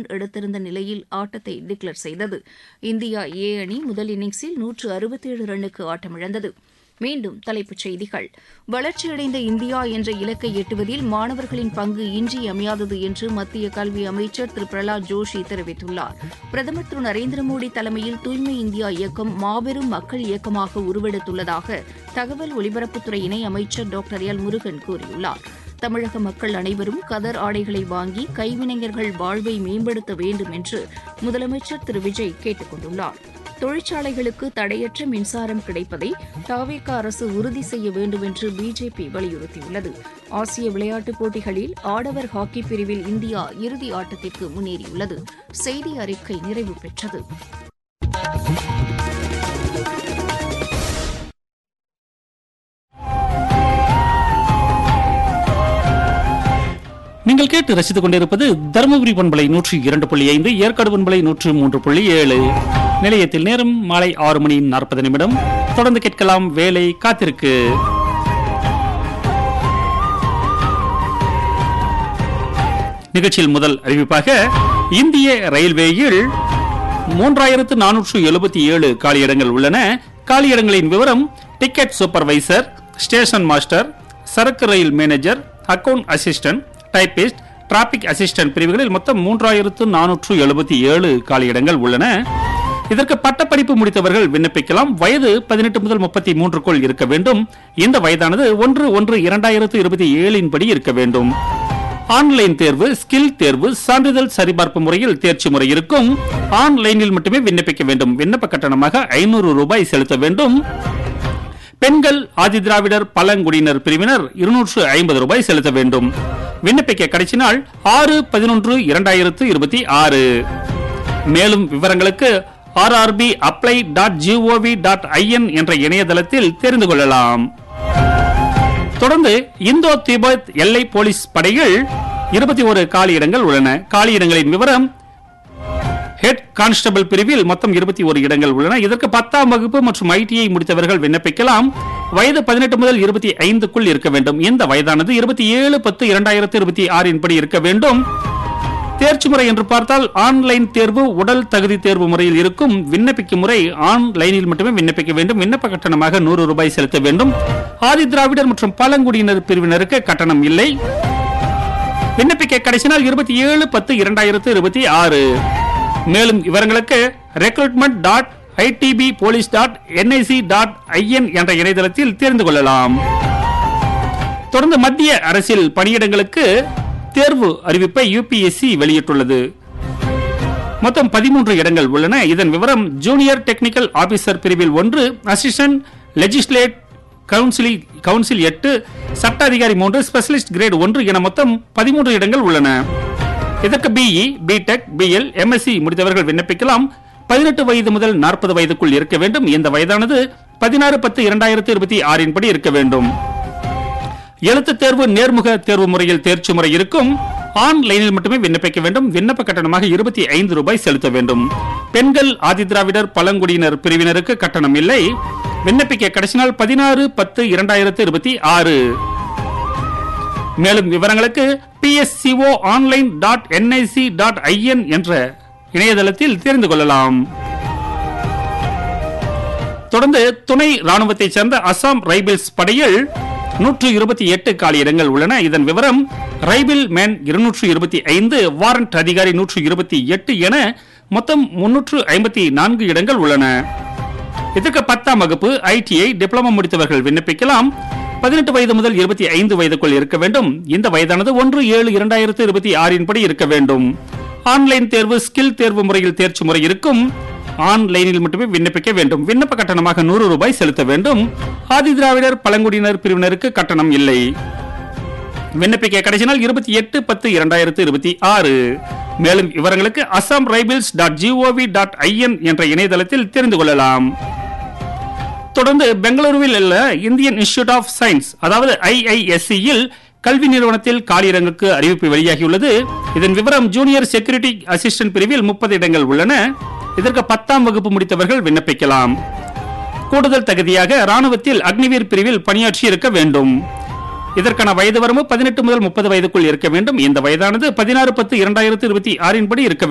run எடுத்திருந்த நிலையில் ஆட்டத்தை declare செய்தது இந்தியா ஏ அணி முதல் இன்னிங்ஸில் நூற்று அறுபத்தேழு ரன்னுக்கு ஆட்டமிழந்தது மீண்டும் தலைப்புச் செய்திகள் வளர்ச்சியடைந்த இந்தியா என்ற இலக்கை எட்டுவதில் மாணவர்களின் பங்கு இன்றியமையாதது என்று மத்திய கல்வி அமைச்சர் திரு பிரகலாத் ஜோஷி தெரிவித்துள்ளார் பிரதமர் திரு நரேந்திர மோடி தலைமையில் தூய்மை இந்தியா இயக்கம் மாபெரும் மக்கள் இயக்கமாக உருவெடுத்துள்ளதாக தகவல் ஒலிபரப்புத்துறை இணை அமைச்சர் டாக்டர் எல் முருகன் கூறியுள்ளார் தமிழக மக்கள் அனைவரும் கதர் ஆடைகளை வாங்கி கைவினைஞர்கள் வாழ்வை மேம்படுத்த வேண்டும் என்று முதலமைச்சர் திரு விஜய் கேட்டுக் கொண்டுள்ளார் தொழிற்சாலைகளுக்கு தடையற்ற மின்சாரம் கிடைப்பதை தாவேக அரசு உறுதி செய்ய வேண்டும் என்று பிஜேபி வலியுறுத்தியுள்ளது ஆசிய விளையாட்டுப் போட்டிகளில் ஆடவர் ஹாக்கி பிரிவில் இந்தியா இறுதி ஆட்டத்திற்கு முன்னேறியுள்ளது செய்தி அறிக்கை நிறைவு பெற்றது நீங்கள் கேட்டு ரசித்துக் கொண்டிருப்பது தருமபுரி பண்பலை நூற்றி இரண்டு புள்ளி ஐந்து ஏற்காடு பண்பலை நூற்று மூன்று புள்ளி ஏழு நிலையத்தில் நேரம் மாலை ஆறு மணி நாற்பது நிமிடம் தொடர்ந்து கேட்கலாம் வேலை காத்திருக்கு நிகழ்ச்சியில் முதல் அறிவிப்பாக இந்திய ரயில்வேயில் மூன்றாயிரத்து நானூற்று எழுபத்தி ஏழு காலியிடங்கள் உள்ளன காலியிடங்களின் விவரம் டிக்கெட் சூப்பர்வைசர் ஸ்டேஷன் மாஸ்டர் சரக்கு ரயில் manager account assistant typist traffic assistant பிரிவுகளில் மொத்தம் மூன்றாயிரத்து நானூற்று எழுபத்தி ஏழு காலியிடங்கள் உள்ளன இதற்கு பட்டப்படிப்பு முடித்தவர்கள் விண்ணப்பிக்கலாம் வயது பதினெட்டு முதல் முப்பத்தி மூன்றுக்குள் இருக்க வேண்டும் இந்த வயதானது ஒன்று ஒன்று இரண்டாயிரத்து இருபத்தி ஏழின் படி இருக்க வேண்டும் ஆன்லைன் தேர்வு ஸ்கில் தேர்வு சான்றிதழ் சரிபார்ப்பு முறையில் தேர்ச்சி முறை இருக்கும் ஆன்லைனில் மட்டுமே விண்ணப்பிக்க வேண்டும் விண்ணப்ப கட்டணமாக ஐநூறு ரூபாய் செலுத்த வேண்டும் பெண்கள் ஆதிதிராவிடர் பழங்குடியினர் பிரிவினர் இருநூற்று ஐம்பது ரூபாய் செலுத்த வேண்டும் விண்ணப்பிக்க கடைசி நாள் ஆறு பதினொன்று இரண்டாயிரத்து இருபத்தி ஆறு மேலும் விவரங்களுக்கு RRB apply dot GOV dot IN என்ற இணையதளத்தில் தெரிந்து கொள்ளலாம் தொடர்ந்து இந்தோ திபெத் எல்லை போலீஸ் படையில் இருபத்தி ஒரு காலியிடங்கள் உள்ளன காலியிடங்களின் விவரம் ஹெட் கான்ஸ்டபிள் பிரிவில் மொத்தம் இருபத்தி ஒரு இடங்கள் உள்ளன இதற்கு பத்தாம் வகுப்பு மற்றும் ஐடிஐ முடித்தவர்கள் விண்ணப்பிக்கலாம் வயது பதினெட்டு முதல் இருபத்தி ஐந்துக்குள் இருக்க வேண்டும் இந்த வயதானது இருபத்தி ஏழு பத்து இரண்டாயிரத்தி இருபத்தி ஆறின் படி இருக்க வேண்டும் தேர்ச்சி முறை என்று பார்த்தால் ஆன்லைன் தேர்வு உடல் தகுதி தேர்வு முறையில் இருக்கும் விண்ணப்பிக்கும் முறை ஆன்லைனில் மட்டுமே விண்ணப்பிக்க வேண்டும் விண்ணப்ப கட்டணமாக நூறு ரூபாய் செலுத்த வேண்டும் ஆதி திராவிடர் மற்றும் பழங்குடியினர் பிரிவினருக்கு கட்டணம் இல்லை விண்ணப்பிக்க கடைசி நாள் இருபத்தி ஏழு பத்து இரண்டாயிரத்து இருபத்தி ஆறு மேலும் விவரங்களுக்கு recruitment dot ITB police dot NIC dot IN என்ற இணையதளத்தில் தெரிந்து கொள்ளலாம் தொடர்ந்து மத்திய அரசில் பணியிடங்களுக்கு தேர்வு அறிவிப்பை யுபிஎஸ்சி வெளியிட்டுள்ளது மொத்தம் பதிமூன்று இடங்கள் உள்ளன இதன் விவரம் ஜூனியர் டெக்னிக்கல் ஆபீசர் பிரிவில் ஒன்று அசிஸ்டன்ட் லெஜிஸ்லேட் கவுன்சில் கவுன்சில் எட்டு சட்ட அதிகாரி மூன்று ஸ்பெஷலிஸ்ட் கிரேட் ஒன்று என மொத்தம் பதிமூன்று இடங்கள் உள்ளன இதற்கு பிஇ பிடெக் பிஎல் எம்எஸ்சி முடித்தவர்கள் விண்ணப்பிக்கலாம் பதினெட்டு வயது முதல் நாற்பது வயதுக்குள் இருக்க வேண்டும் இந்த வயதானது பதினாறு பத்து இரண்டாயிரத்தி இருபத்தி ஆறின் படி இருக்க வேண்டும் எழுத்து தேர்வு நேர்முக தேர்வு முறையில் தேர்ச்சி முறை இருக்கும் ஆன்லைனில் மட்டுமே விண்ணப்பிக்க வேண்டும் விண்ணப்ப கட்டணமாக இருபத்தி ஐந்து ரூபாய் செலுத்த வேண்டும் பெண்கள் ஆதிதிராவிடர் பழங்குடியினர் பிரிவினருக்கு கட்டணம் இல்லை விண்ணப்பிக்க கடைசி நாள் பதினாறு பத்து இரண்டாயிரத்து இருபத்தி ஆறு மேலும் விவரங்களுக்கு PSCO online dot NIC dot IN என்ற இணையதளத்தில் தெரிந்து கொள்ளலாம் தொடர்ந்து துணை ராணுவத்தைச் சேர்ந்த அசாம் ரைபிள்ஸ் படையில் நூற்று இருபத்தி எட்டு காலி இடங்கள் உள்ளன இதன் விவரம் ரைபிள் மேன் இருநூற்று இருபத்தி ஐந்து வாரண்ட் அதிகாரி நூற்று இருபத்தி எட்டு என மொத்தம் முன்னூற்று ஐம்பத்தி நான்கு இடங்கள் உள்ளன இதற்கு பத்தாம் வகுப்பு ஐடிஐ டிப்ளமோ முடித்தவர்கள் விண்ணப்பிக்கலாம் பதினெட்டு வயது முதல் இருபத்தி ஐந்து வயதுக்குள் இருக்க வேண்டும் இந்த வயதானது ஒன்று ஏழு இரண்டாயிரத்து இருபத்தி ஆறின் படி இருக்க வேண்டும் ஆன்லைன் தேர்வு ஸ்கில் தேர்வு முறையில் தேர்ச்சி முறை இருக்கும் ஆன்லைனில் மட்டுமே விண்ணப்பிக்க வேண்டும் விண்ணப்ப கட்டணமாக நூறு ரூபாய் செலுத்த வேண்டும் ஆதி திராவிடர் பழங்குடியினர் பிரிவினருக்கு கட்டணம் இல்லை விண்ணப்பிக்க கடைசி நாள் இருபத்தி எட்டு பத்து இரண்டாயிரத்து இருபத்தி ஆறு மேலும் விவரங்களுக்கு Assam rifles dot GOV dot IN என்ற இணையதளத்தில் தெரிந்து கொள்ளலாம் தொடர்ந்து பெங்களூருவில் உள்ள இந்தியன் இன்ஸ்டிடியூட் ஆஃப் சயின்ஸ் அதாவது ஐஐஎஸ்சியில் கல்வி நிறுவனத்தில் காலியிடங்களுக்கு அறிவிப்பு வெளியாகியுள்ளது இதன் விவரம் ஜூனியர் செக்யூரிட்டி அசிஸ்டன்ட் பிரிவில் முப்பது இடங்கள் உள்ளன இதற்கு பத்தாம் வகுப்பு முடித்தவர்கள் விண்ணப்பிக்கலாம் கூடுதல் தகுதியாக ராணுவத்தில் அக்னிவீர் பிரிவில் பணியாற்றி இருக்க வேண்டும் இதற்கான வயது வரம்பு பதினெட்டு முதல் முப்பது வயதுக்குள் இருக்க வேண்டும் இந்த வயதானது பதினாறு பத்து இரண்டாயிரத்து இருபத்தி ஆறின் படி இருக்க